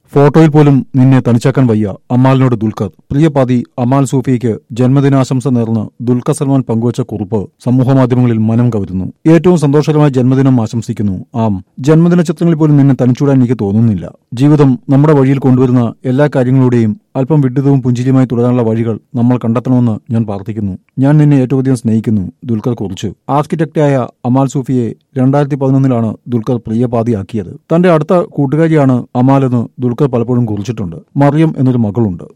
ഫോട്ടോയിൽ പോലും നിന്നെ തനിച്ചാക്കാൻ വയ്യ അമാലിനോട് ദുൽഖർ പ്രിയപാതി അമാൽ സൂഫിയയ്ക്ക് ജന്മദിനാശംസ നേർന്ന് ദുൽഖർ സൽമാൻ പങ്കുവച്ച കുറിപ്പ് സമൂഹമാധ്യമങ്ങളിൽ മനം കവരുന്നു ഏറ്റവും സന്തോഷകരമായ ജന്മദിനം ആശംസിക്കുന്നു ആം ജന്മദിന ചിത്രങ്ങളിൽ പോലും നിന്നെ തനിച്ചൂടാൻ എനിക്ക് തോന്നുന്നില്ല ജീവിതം നമ്മുടെ വഴിയിൽ കൊണ്ടുവരുന്ന എല്ലാ കാര്യങ്ങളുടെയും അല്പം വിഡ്ഢിതവും പുഞ്ചിരിയുമായി തുടരാനുള്ള വഴികൾ നമ്മൾ കണ്ടെത്തണമെന്ന് ഞാൻ പ്രാർത്ഥിക്കുന്നു ഞാൻ നിന്നെ ഏറ്റവും അധികം സ്നേഹിക്കുന്നു ദുൽഖർ കുറിച്ചു ആർക്കിടെക്റ്റായ അമാൽ സൂഫിയെ രണ്ടായിരത്തി പതിനൊന്നിലാണ് ദുൽഖർ പ്രിയപാതിയാക്കിയത് തന്റെ അടുത്ത കൂട്ടുകാരിയാണ് അമാലെന്ന് ദുൽഖർ പലപ്പോഴും കുറിച്ചിട്ടുണ്ട് മറിയം എന്നൊരു മകളുണ്ട്